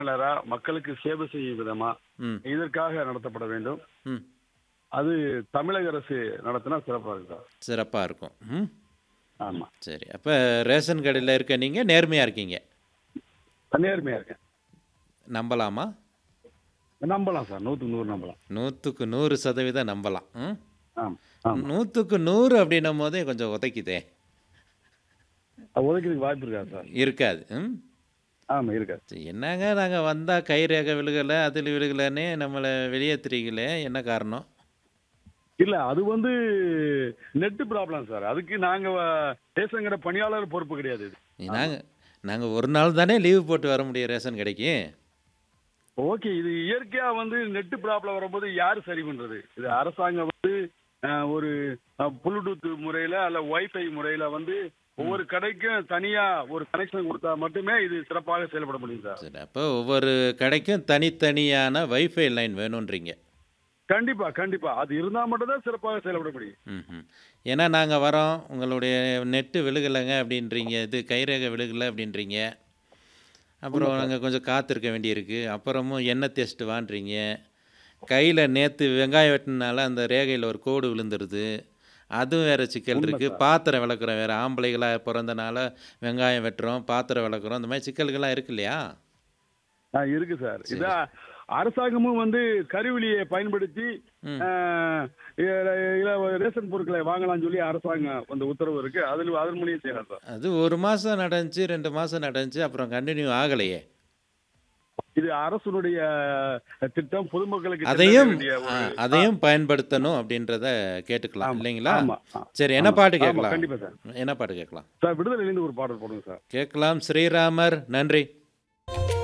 செயலாளரா மக்களுக்கு சேவை செய்யும் விதமா ம் இதற்காக நடத்தப்பட வேண்டும் ம் அது தமிழக அரசு நடத்தினா சிறப்பா இருக்கு சார் சிறப்பாக இருக்கும் ம் ஆமா சரி அப்போ ரேஷன் கடையில் இருக்க நீங்கள் நேர்மையாக இருக்கீங்க நேர்மையா இருக்கேன் நம்பலாமா நம்பலாம் சார் நூற்றுக்கு நூறு நம்பலாம் நூற்றுக்கு நூறு சதவீதம் நம்பலாம் ம் ஆமா ஆமா நூற்றுக்கு நூறு அப்படின்னும் போதே கொஞ்சம் உதைக்குதே அது ஒதுக்கிறதுக்கு வாய்ப்பு இருக்கா சார் இருக்காது ம் ஆமா இருக்காது சரி, என்னங்க நாங்கள் வந்தால் கை ரேகை விழுகலை அதில் விழுகலைன்னு நம்மளை வெளியேற்றுறீங்களே என்ன காரணம் இல்ல அது வந்து நெட் ப்ராப்ளம் சார் அதுக்கு நாங்க வ- ரேஷன் கடை பணியாளர் பொறுப்பு கிடையாது இது நாங்கள் நாங்கள் ஒரு நாள் தானே லீவு போட்டு வர முடியும் ரேஷன் கடைக்கு ஓகே இது இயற்கையா வந்து நெட் ப்ராப்ளம் வரும்போது யாரு சரி பண்றது இது அரசாங்கம் வந்து அஹ், ஒரு ப்ளூடூத் முறையில அல்ல வைஃபை முறையில வந்து ஒவ்வொரு கடைக்கும் தனியா ஒரு கனெக்ஷன் கொடுத்தா மட்டுமே இது சிறப்பாக செயல்பட முடியும் சார் சரி அப்போ ஒவ்வொரு கடைக்கும் தனித்தனியான வைஃபை லைன் வேணுன்றீங்க கண்டிப்பா கண்டிப்பா அது இருந்தா மட்டும்தான் சிறப்பாக செயல்பட முடியும் ம் ஏன்னா நாங்கள் வரோம் உங்களுடைய நெட்டு விழுகலைங்க அப்படின்றீங்க இது கைரேகை விழுகலை அப்படின்றீங்க அப்புறம் நாங்கள் கொஞ்சம் காத்திருக்க வேண்டியிருக்கு அப்புறமும் எண்ணெய் டெஸ்ட் வான்றீங்க கையில் நேற்று வெங்காயம் வெட்டினால அந்த ரேகையில் ஒரு கோடு விழுந்துருது அதுவும் வேறு சிக்கல் இருக்குது பாத்திரம் விளக்குறோம் வேறு ஆம்பளைகளாக பிறந்தனால வெங்காயம் வெட்டுறோம் பாத்திரம் விளக்குறோம் இந்த மாதிரி சிக்கல்கள்லாம் இருக்கு இல்லையா ஆ, இருக்கு சார் இதான் அரசாங்கமும் வந்து கருவிலியை பயன்படுத்தி ம். அஹ், இல- இல- ரேஷன் பொருட்களை வாங்கலாம்னு சொல்லி அரசாங்கம் அந்த உத்தரவு இருக்கு அதில் அதன் மூலியம் செய்யலாம் சார் அது ஒரு மாதம் நடந்துச்சு ரெண்டு மாதம் நடந்துச்சு அப்புறம் கண்டினியூ ஆகலையே இது அரசுடைய திட்டம் பொதுமக்களுக்கு சென்றடைய அதையும் வேண்டிய ஆ, ஒரு- அதையும் பயன்படுத்தணும் அப்படின்றத கேட்டுக்கலாம் ஆமா, இல்லைங்களா ஆமா, ஆ. சரி என்ன ஆமா, பாட்டு ஆமா, கேட்கலாம் கண்டிப்பா சார் என்ன பாட்டு கேட்கலாம் சார் விடுதலையிலேருந்து ஒரு பாடல் போடுங்க சார் கேட்கலாம் ஸ்ரீராமர் நன்றி